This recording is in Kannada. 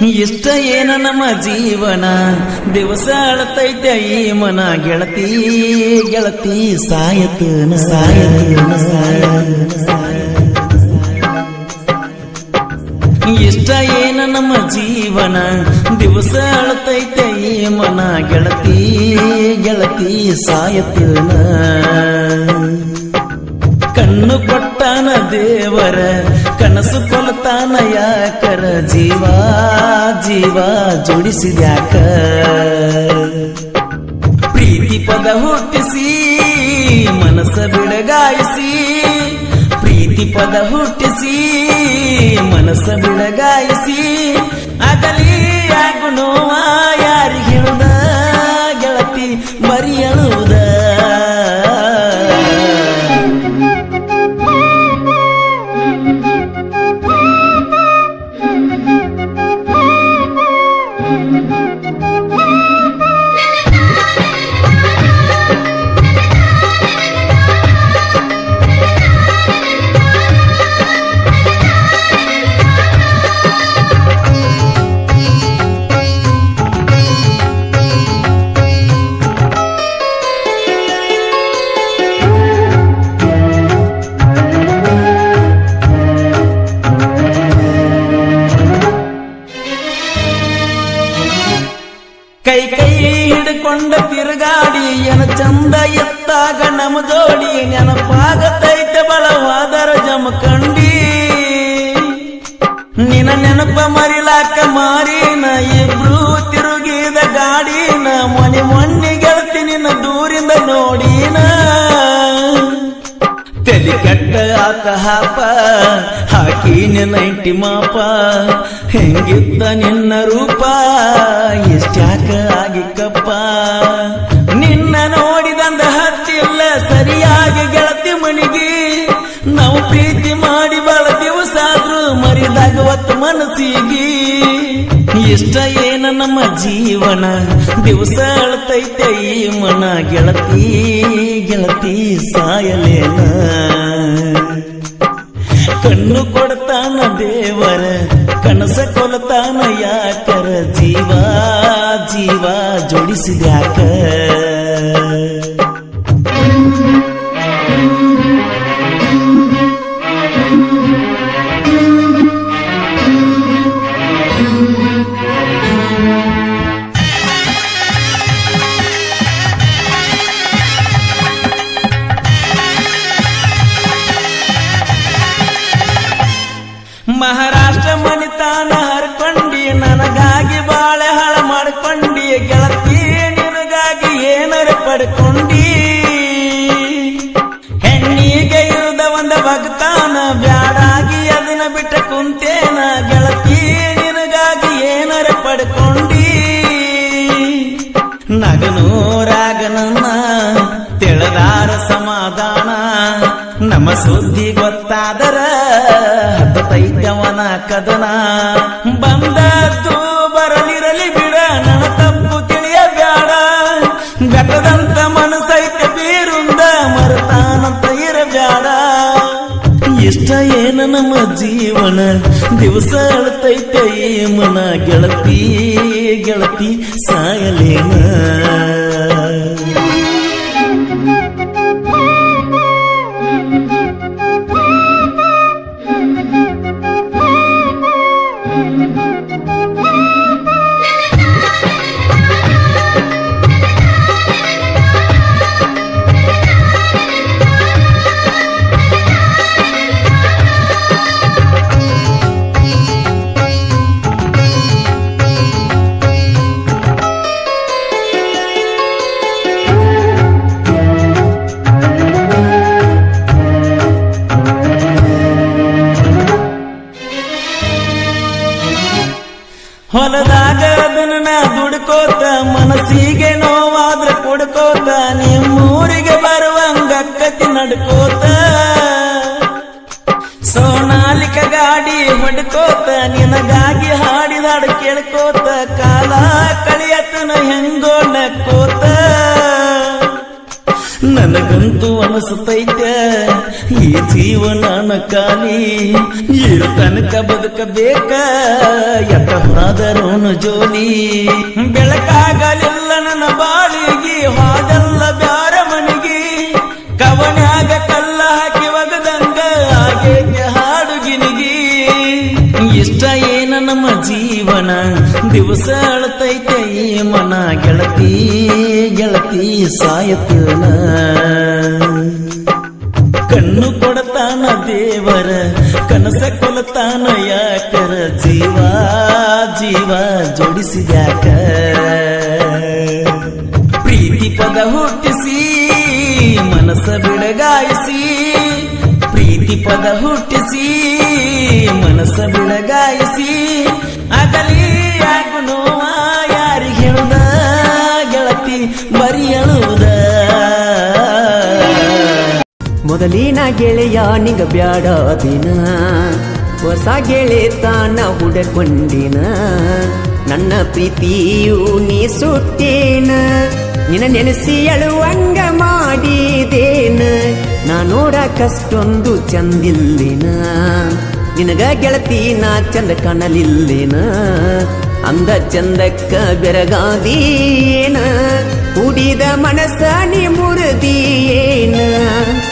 ಇಷ್ಟ ಏನ ನಮ್ಮ ಜೀವನ ದಿವಸ ಅಳತೈತೆ ಈ ಮನ ಗೆಳತಿ ಗೆಳತಿ ಸಾಯತನ ಸಾಯತನ ಇಷ್ಟ ಏನ ನಮ್ಮ ಜೀವನ ದಿವಸ ಅಳತೈತೆ ಈ ಮನ ಗೆಳತಿ ಗೆಳತಿ ಸಾಯತನ ಕಣ್ಣು ಕೊಟ್ಟಾನ ದೇವರ ಕನಸು ಕೊಲ್ತಾನ ಯಾಕರ ಜೀವ ಜೀವ ಜೋಡಿಸಿದ್ಯಾಕ ಪ್ರೀತಿ ಪದ ಹುಟ್ಟಿಸಿ ಮನಸ್ಸ ಬಿಡಗಾಯಿಸಿ ಪ್ರೀತಿ ಪದ ಹುಟ್ಟಿಸಿ ಮನಸ್ಸ ಬಿಡಗಾಯಿಸಿ ಅಗಲಿ ಆಗು ನೋವ ಯಾರಿಗೆ ಹೇಳುದ ಗೆಳತಿ ಬರಿ ಅಳುವುದ ಕೈ ಕೈ ಹಿಡ್ಕೊಂಡ ತಿರುಗಾಡಿ ಎನ ಚಂದ ಎತ್ತಾಗ ನಮ ಜೋಡಿ ನೆನಪಾಗತೈತೆ ಬಲವಾದರ ಜಮಕಂಡಿ ನಿನ ನೆನಪ ಮರಿಲಾಕ ಮಾರಿನ ಇಬ್ರು ತಿರುಗಿದ ಗಾಡಿನ ಮನೆ ಮೊನ್ನೆ ಗೆಳತಿ ನಿನ್ನ ದೂರಿಂದ ನೋಡಿನ ತಲಿ ಕೆಟ್ಟ ಆತ ಹಾಪ ಹಾಕಿ ನೈಂಟಿ ಮಾಪ ಹೆಂಗಿದ್ದ ನಿನ್ನ ರೂಪ ಎಷ್ಟ್ಯಾಕ ಆಗಿಕ್ಕಪ್ಪ ನಿನ್ನ ನೋಡಿದಂದ ಹತ್ತಿಲ್ಲ ಸರಿಯಾಗಿ ಗೆಳತಿ ಮನಿಗೆ ನಾವು ಪ್ರೀತಿ ಮಾಡಿ ಬಹಳ ದಿವಸ ಆದ್ರೂ ಮರಿದಾಗ ಒತ್ತು ಮನಸ್ಸಿಗೆ ಇಷ್ಟ ಏನ ನಮ್ಮ ಜೀವನ ದಿವಸ ಅಳ್ತೈತೆ ಈ ಮನ ಗೆಳತಿ ಗೆಳತಿ ಸಾಯಲೇನ ಕಣ್ಣು ಕೊಡ್ತಾನ ದೇವರ ಕನಸ ಕೊಲ್ತಾನ ಯಾಕರ ಜೀವ ಜೀವ ಜೋಡಿಸಿದ್ಯಾಕ ಮಹಾರಾಷ್ಟ್ರ ಮನಿತಾನ ಹರ್ಕೊಂಡಿ ನನಗಾಗಿ ಬಾಳೆ ಹಾಳ ಮಾಡ್ಕೊಂಡಿ ಗೆಳತಿ ನಿನಗಾಗಿ ಏನರ ಪಡ್ಕೊಂಡಿ ಹೆಣ್ಣಿಗೆ ಇರುದ ಒಂದ ಭಕ್ತಾನ ಬ್ಯಾಡಾಗಿ ಅದನ್ನ ಬಿಟ್ಟ ಕುಂತೇನ ಗೆಳತಿ ನಿನಗಾಗಿ ಏನರ ಪಡ್ಕೊಂಡಿ ನಗನೂರಾಗನನ್ನ ತೆಳದಾರ ಸಮಾಧಾನ ನಮ್ಮ ಸುದ್ದಿ ಗೊತ್ತಾದರ ಹತ್ತೈತವನ ಕದನ ಬಂದದ್ದು ಬರಲಿರಲಿ ಬಿಡ ನನ್ನ ತಪ್ಪು ತಿಳಿಯ ಬ್ಯಾಡ ಘಟದಂತ ಮನಸ್ಸೈತ ಬೀರುಂದ ಮರತಾನಂತ ಇರಬ್ಯಾಡ ಇಷ್ಟ ಏನ ನಮ್ಮ ಜೀವನ ದಿವಸ ಅಳ್ತೈತೆ ಈ ಮನ ಗೆಳತಿ ಗೆಳತಿ ಸಾಯಲೇನ ಹೊಲದಾಗ ಅದನ್ನ ನಾ ದುಡ್ಕೋತ ಮನಸ್ಸಿಗೆ ನೋವಾದ್ರ ಕೊಡ್ಕೋತ ನಿಮ್ಮೂರಿಗೆ ಬರುವಂಗ ಕತಿ ನಡ್ಕೋತ ಸೋನಾಲಿಕ ಗಾಡಿ ಹೊಡ್ಕೋತ ನಿನಗಾಗಿ ಹಾಡಿದಾಡ ಕೇಳ್ಕೋತ ಕಾಲ ಕಳಿಯತನ ಹೆಂಗೋ ನಕ್ಕೋತ ನನಗಂತೂ ಅನಿಸ್ತೈತೆ ಈ ಜೀವನ ಖಾಲಿ ಇರು ತನಕ ಬದುಕಬೇಕ ಎತ್ತವಾದರೋನು ಜೋಲಿ ಬೆಳಕಾಗಲಿಲ್ಲ ನನ್ನ ಬಾಳಿಗೆ ಹಾದಲ್ಲ ಬ್ಯಾರ ಮನಿಗೆ ಕವನ್ಯಾಗ ಕಲ್ಲ ಹಾಕಿ ಒಗದಂಗ ಹಾಗೆ ಹಾಡುಗಿನಿಗಿ ಇಷ್ಟ ಏನ ನಮ್ಮ ಜೀವನ ದಿವಸ ಅಳತೈತೆ ಈ ಮನ ಗೆಳತಿ ಗೆಳತಿ ಸಾಯತನ ಕಣ್ಣು ಕೊಡತಾನ ದೇವರ ಕನಸ ಕೊಲತಾನ ಯಾಕರ ಜೀವ ಜೀವ ಜೋಡಿಸಿದ್ಯಾಕ ಪ್ರೀತಿ ಪದ ಹುಟ್ಟಿಸಿ ಮನಸ್ಸ ಬಿಡಗಾಯಿಸಿ ಪ್ರೀತಿ ಪದ ಹುಟ್ಟಿಸಿ ಮನಸ್ಸ ಬಿಡಗಾಯಿಸಿ ಅಗಲಿ ಯಾಕು ನೋವ ಯಾರಿಗೆ ಹೇಳುದ ಗೆಳತಿ ಬರಿ ಅಳುವುದ ಮೊದಲಿನ ಗೆಳೆಯ ನಿಂಗ ಬ್ಯಾಡ ದಿನ ಹೊಸ ಗೆಳೆತನ ಹುಡಕೊಂಡಿನ ನನ್ನ ಪ್ರೀತಿಯು ನೀ ಸುಟ್ಟೇನ ನಿನ ನೆನೆಸಿ ಅಳುವಂಗ ಮಾಡಿದೇನ ನಾ ನೋಡಕಷ್ಟೊಂದು ಚಂದಿಲ್ಲಿನ ನಿನಗ ಗೆಳತಿ ನಾ ಚಂದ ಕಾಣಲಿಲ್ಲಿನ ಅಂದ ಚಂದಕ್ಕ ಬೆರಗಾದೀನ ಕುಡಿದ ಮನಸ್ಸ ನೀ ಮುರಿದಿಯೇನ